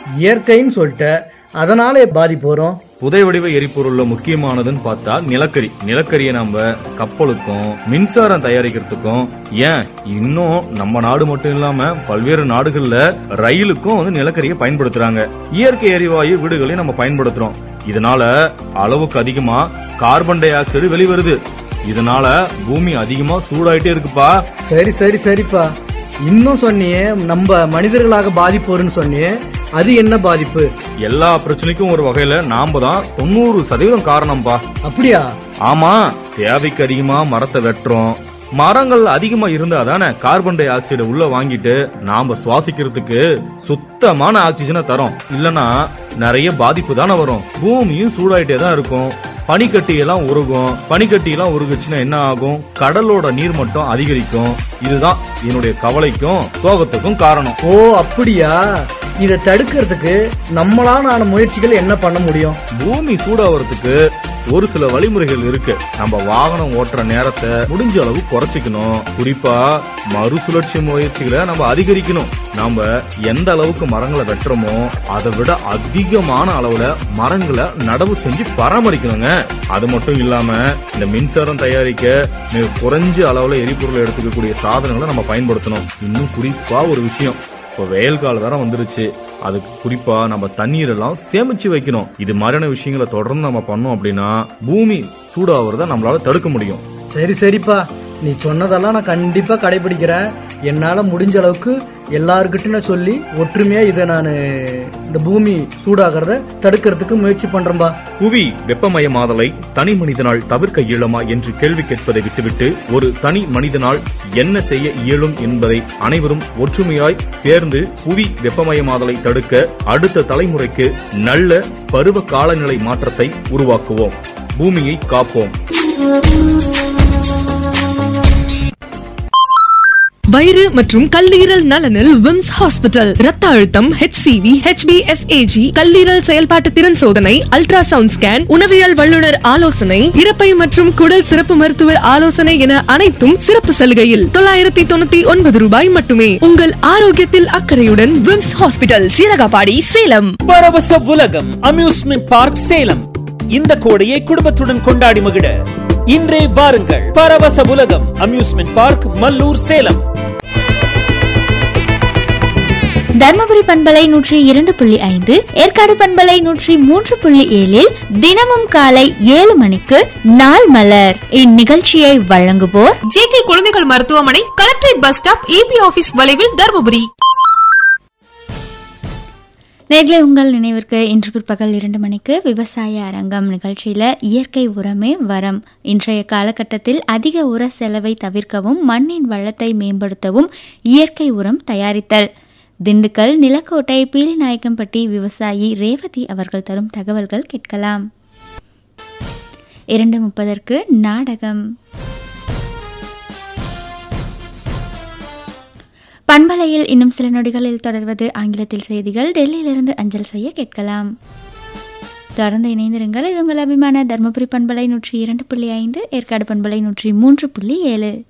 இயற்கைன்னு சொல்லிட்ட அதனால பாதிப்பு வரும் புதை வடிவ எரிபொருள்ல முக்கியமானதுன்னு பார்த்தா நிலக்கரி நிலக்கரியை நம்ம கப்பலுக்கும் மின்சாரம் தயாரிக்கிறதுக்கும் ஏன் இன்னும் நம்ம நாடு மட்டும் இல்லாம பல்வேறு நாடுகள்ல ரயிலுக்கும் வந்து நிலக்கரியை பயன்படுத்துறாங்க இயற்கை எரிவாயு வீடுகளையும் நம்ம பயன்படுத்துறோம் இதனால அளவுக்கு அதிகமா கார்பன் டை ஆக்சைடு வெளிவருது இதனால பூமி அதிகமா சூடாயிட்டே இருக்குப்பா சரி சரி சரிப்பா இன்னும் சொன்னியே நம்ம மனிதர்களாக பாதிப்பு வரும்னு சொன்னியே அது என்ன பாதிப்பு எல்லா பிரச்சனைக்கும் ஒரு வகையில நாம தான் தொண்ணூறு சதவீதம் காரணம்பா அப்படியா ஆமா தேவைக்கு அதிகமா மரத்தை வெட்டுறோம் மரங்கள் அதிகமா இருந்தா தானே கார்பன் டை ஆக்சைடு உள்ள வாங்கிட்டு நாம சுவாசிக்கிறதுக்கு சுத்தமான ஆக்சிஜனை தரோம் இல்லனா நிறைய பாதிப்பு தானே வரும் பூமியும் சூடாயிட்டே தான் இருக்கும் பனிக்கட்டி எல்லாம் உருகும் பனிக்கட்டி எல்லாம் உருகுச்சுன்னா என்ன ஆகும் கடலோட நீர் மட்டம் அதிகரிக்கும் இதுதான் என்னுடைய கவலைக்கும் சோகத்துக்கும் காரணம் ஓ அப்படியா இதை தடுக்கிறதுக்கு நம்மளால ஆன முயற்சிகள் என்ன பண்ண முடியும் பூமி சூடாவறதுக்கு ஒரு சில வழிமுறைகள் இருக்கு நம்ம வாகனம் ஓட்டுற நேரத்தை முடிஞ்ச அளவு குறைச்சிக்கணும் குறிப்பா மறுசுழற்சி முயற்சிகளை நம்ம அதிகரிக்கணும் நாம எந்த அளவுக்கு மரங்களை வெட்டுறோமோ அதை விட அதிகமான அளவுல மரங்களை நடவு செஞ்சு பராமரிக்கணுங்க அது மட்டும் இல்லாம இந்த மின்சாரம் தயாரிக்க மிக குறைஞ்ச அளவுல எரிபொருளை எடுத்துக்கக்கூடிய சாதனங்களை நம்ம பயன்படுத்தணும் இன்னும் குறிப்பா ஒரு விஷயம் இப்போ வெயில் காலம் வேற வந்துருச்சு அதுக்கு குறிப்பா நம்ம தண்ணீர் எல்லாம் சேமிச்சு வைக்கணும் இது மாதிரியான விஷயங்களை தொடர்ந்து நம்ம பண்ணோம் அப்படின்னா பூமி சூடாகிறத நம்மளால தடுக்க முடியும் சரி சரிப்பா நீ சொன்னதெல்லாம் நான் கண்டிப்பா கடைபிடிக்கிறேன் என்னால முடிஞ்ச அளவுக்கு எல்லாருக்கிட்டும் நான் சொல்லி ஒற்றுமையா இதை நான் இந்த பூமி சூடாகிறத தடுக்கிறதுக்கு முயற்சி பண்றேன்பா புவி வெப்பமயமாதலை தனி மனிதனால் தவிர்க்க இயலுமா என்று கேள்வி கேட்பதை விட்டுவிட்டு ஒரு தனி மனிதனால் என்ன செய்ய இயலும் என்பதை அனைவரும் ஒற்றுமையாய் சேர்ந்து புவி வெப்பமயமாதலை தடுக்க அடுத்த தலைமுறைக்கு நல்ல பருவ காலநிலை மாற்றத்தை உருவாக்குவோம் பூமியை காப்போம் வயிறு மற்றும் கல்லீரல் நலனில் விம்ஸ் ஹாஸ்பிட்டல் ரத்த அழுத்தம் ஹெச்சிவி ஹெச்பிஎஸ்ஏஜி கல்லீரல் செயல்பாட்டு திறன் சோதனை அல்ட்ராசவுண்ட் ஸ்கேன் உணவியல் வல்லுநர் ஆலோசனை இறப்பை மற்றும் குடல் சிறப்பு மருத்துவர் ஆலோசனை என அனைத்தும் சிறப்பு சலுகையில் தொள்ளாயிரத்தி தொண்ணூத்தி ஒன்பது ரூபாய் மட்டுமே உங்கள் ஆரோக்கியத்தில் அக்கறையுடன் விம்ஸ் ஹாஸ்பிட்டல் சீரகாபாடி சேலம் பரவச உலகம் அம்யூஸ்மெண்ட் பார்க் சேலம் இந்த கோடையை குடும்பத்துடன் கொண்டாடி மகிழ இன்றே வாருங்கள் பரவச உலகம் அம்யூஸ்மெண்ட் பார்க் மல்லூர் சேலம் தர்மபுரி பண்பலை நூற்றி இரண்டு புள்ளி ஐந்து ஏற்காடு பண்பலை நூற்றி மூன்று புள்ளி ஏழில் தினமும் காலை ஏழு மணிக்கு நாள் மலர் இந்நிகழ்ச்சியை வழங்குவோர் ஜே கே குழந்தைகள் மருத்துவமனை collectorate bus stop A P office வளைவில் தருமபுரி நேர்களை உங்கள் நினைவிற்கு இன்று பிற்பகல் இரண்டு மணிக்கு விவசாய அரங்கம் நிகழ்ச்சியில் இயற்கை உரமே வரம் இன்றைய காலகட்டத்தில் அதிக உர செலவை தவிர்க்கவும் மண்ணின் வளத்தை மேம்படுத்தவும் இயற்கை உரம் தயாரித்தல் திண்டுக்கல் நிலக்கோட்டை பீலிநாயக்கம்பட்டி விவசாயி ரேவதி அவர்கள் தரும் தகவல்கள் கேட்கலாம் இரண்டு முப்பதற்கு நாடகம் பண்பலையில் இன்னும் சில நொடிகளில் தொடர்வது ஆங்கிலத்தில் செய்திகள் டெல்லியிலிருந்து அஞ்சல் செய்ய கேட்கலாம் தொடர்ந்து இணைந்திருங்கள் இது உங்கள் அபிமான தர்மபுரி பண்பலை நூற்றி இரண்டு புள்ளி ஐந்து ஏற்காடு பண்பலை நூற்றி மூன்று புள்ளி ஏழு